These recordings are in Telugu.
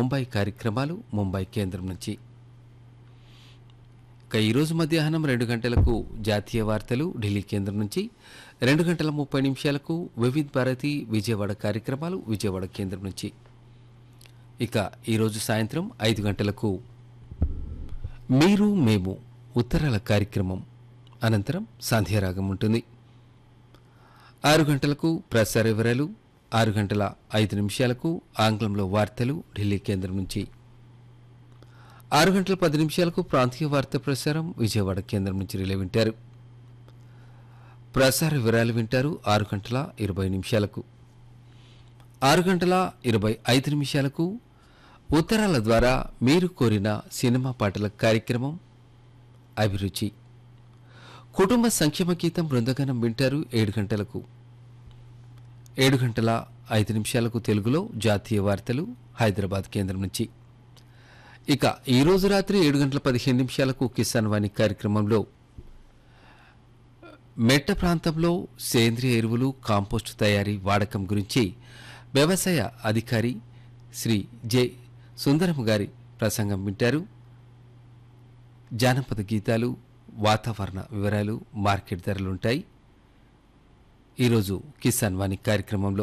ముంబై కార్యక్రమాలు ముంబై కేంద్రం నుంచి ఇక ఈరోజు మధ్యాహ్నం రెండు గంటలకు జాతీయ వార్తలు ఢిల్లీ కేంద్రం నుంచి రెండు గంటల ముప్పై నిమిషాలకు వివిధ్ భారతి విజయవాడ కార్యక్రమాలు విజయవాడ కేంద్రం నుంచి ఇక ఈరోజు సాయంత్రం ఐదు గంటలకు మీరు మేము ఉత్తరాల కార్యక్రమం అనంతరం సంధ్యారాగం ఉంటుంది ఆరు గంటలకు ప్రసార వివరాలు ఆరు గంటల ఐదు నిమిషాలకు ఆంగ్లంలో వార్తలు ఢిల్లీ కేంద్రం నుంచి ఆరు గంటల పది నిమిషాలకు ప్రాంతీయ వార్తా ప్రసారం విజయవాడ కేంద్రం నుంచి రిలే వింటారు ప్రసార వివరాలు వింటారు ఆరు గంటల ఇరవై నిమిషాలకు ఆరు గంటల ఇరవై ఐదు నిమిషాలకు ఉత్తరాల ద్వారా మీరు కోరిన సినిమా పాటల కార్యక్రమం అభిరుచి కుటుంబ సంక్షేమ గీతం బృందగనం వింటారు ఏడు గంటలకు ఏడు గంటల ఐదు నిమిషాలకు తెలుగులో జాతీయ వార్తలు హైదరాబాద్ కేంద్రం నుంచి ఇక ఈ రోజు రాత్రి ఏడు గంటల పదిహేను నిమిషాలకు కిసాన్ వాణి కార్యక్రమంలో మెట్ట ప్రాంతంలో సేంద్రియ ఎరువులు కాంపోస్టు తయారీ వాడకం గురించి వ్యవసాయ అధికారి శ్రీ జె సుందరం గారి ప్రసంగం వింటారు జానపద గీతాలు వాతావరణ వివరాలు మార్కెట్ ధరలుంటాయి ఈరోజు కిసాన్ వాణి కార్యక్రమంలో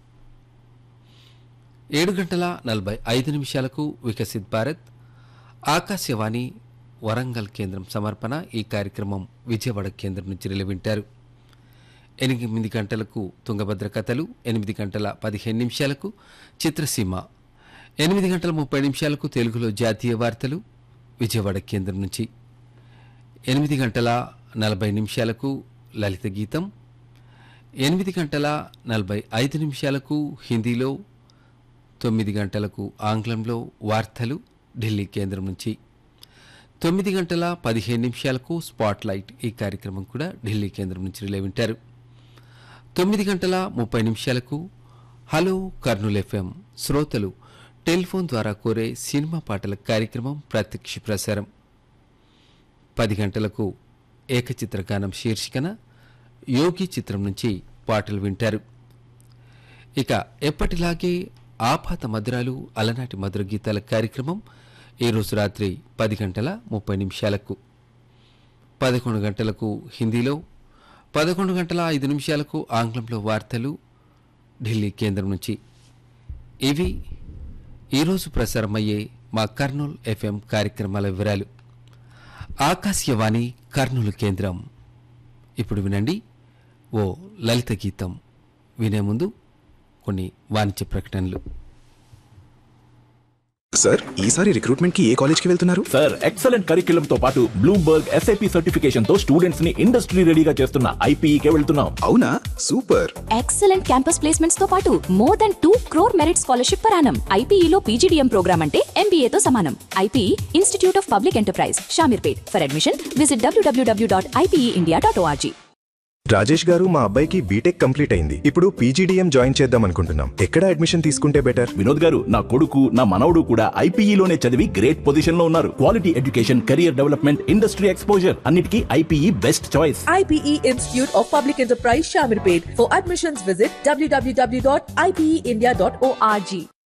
ఏడు గంటల నలభై ఐదు నిమిషాలకు వికసిత్ భారత్ ఆకాశవాణి వరంగల్ కేంద్రం సమర్పణ ఈ కార్యక్రమం విజయవాడ కేంద్రం నుంచి నిలవింటారు ఎనిమిది గంటలకు తుంగభద్ర కథలు ఎనిమిది గంటల పదిహేను నిమిషాలకు చిత్రసీమ ఎనిమిది గంటల ముప్పై నిమిషాలకు తెలుగులో జాతీయ వార్తలు విజయవాడ కేంద్రం నుంచి ఎనిమిది గంటల నలభై నిమిషాలకు లలిత గీతం ఎనిమిది గంటల నలభై ఐదు నిమిషాలకు హిందీలో తొమ్మిది గంటలకు ఆంగ్లంలో వార్తలు ఢిల్లీ కేంద్రం నుంచి తొమ్మిది గంటల పదిహేను నిమిషాలకు స్పాట్ లైట్ ఈ కార్యక్రమం కూడా ఢిల్లీ కేంద్రం నుంచి రిలే వింటారు తొమ్మిది గంటల ముప్పై నిమిషాలకు హలో కర్నూల్ ఎఫ్ఎం శ్రోతలు టెలిఫోన్ ద్వారా కోరే సినిమా పాటల కార్యక్రమం ప్రత్యక్ష ప్రసారం పది గంటలకు ఏకచిత్రగానం శీర్షికన యోగి చిత్రం నుంచి పాటలు వింటారు ఇక ఎప్పటిలాగే ఆపాత మధురాలు అలనాటి మధుర గీతాల కార్యక్రమం ఈరోజు రాత్రి పది గంటల ముప్పై నిమిషాలకు పదకొండు గంటలకు హిందీలో పదకొండు గంటల ఐదు నిమిషాలకు ఆంగ్లంలో వార్తలు ఢిల్లీ కేంద్రం నుంచి ఇవి ఈరోజు ప్రసారమయ్యే మా కర్నూల్ ఎఫ్ఎం కార్యక్రమాల వివరాలు ఆకాశవాణి కర్నూలు కేంద్రం ఇప్పుడు వినండి ఓ లలిత గీతం వినే ముందు కొన్ని వాణిజ్య ప్రకటనలు సార్ ఈసారి రిక్రూట్మెంట్ కి ఏ కాలేజ్ కి వెళ్తున్నారు సార్ ఎక్సలెంట్ కరిక్యులం తో పాటు బ్లూంబర్గ్ ఎస్ఐపి సర్టిఫికేషన్ తో స్టూడెంట్స్ ని ఇండస్ట్రీ రెడీగా చేస్తున్న ఐపీఈకే వెళ్తున్నాం అవునా సూపర్ ఎక్సలెంట్ క్యాంపస్ ప్లేస్మెంట్స్ తో పాటు more than two crore merit scholarship పరానం ఐపీఈలో పీజీడీఎం ప్రోగ్రామ్ అంటే MBA తో సమానం IPE institute of public enterprise Shamirpet for admission visit డబ్ల్యూడబ్ల్యూడబ్ల్యూ dot IPE dot ORG Rajesh garu మా అబ్బాయికి బీటెక్ కంప్లీట్ అయింది ఇప్పుడు పీజీడీఎం జాయిన్ చేద్దాం అనుకుంటున్నాం ఎక్కడ అడ్మిషన్ తీసుకుంటే బెటర్ వినోద్ గారు నా కొడుకు నా మనవడు కూడా ఐపీఈలోనే చదివి గ్రేట్ పొజిషన్ లో ఉన్నారు quality education career development industry exposure అన్నిటికీ IPE best choice IPE Institute of Public Enterprise Shamirpet. For admissions, visit www.ipeindia.org.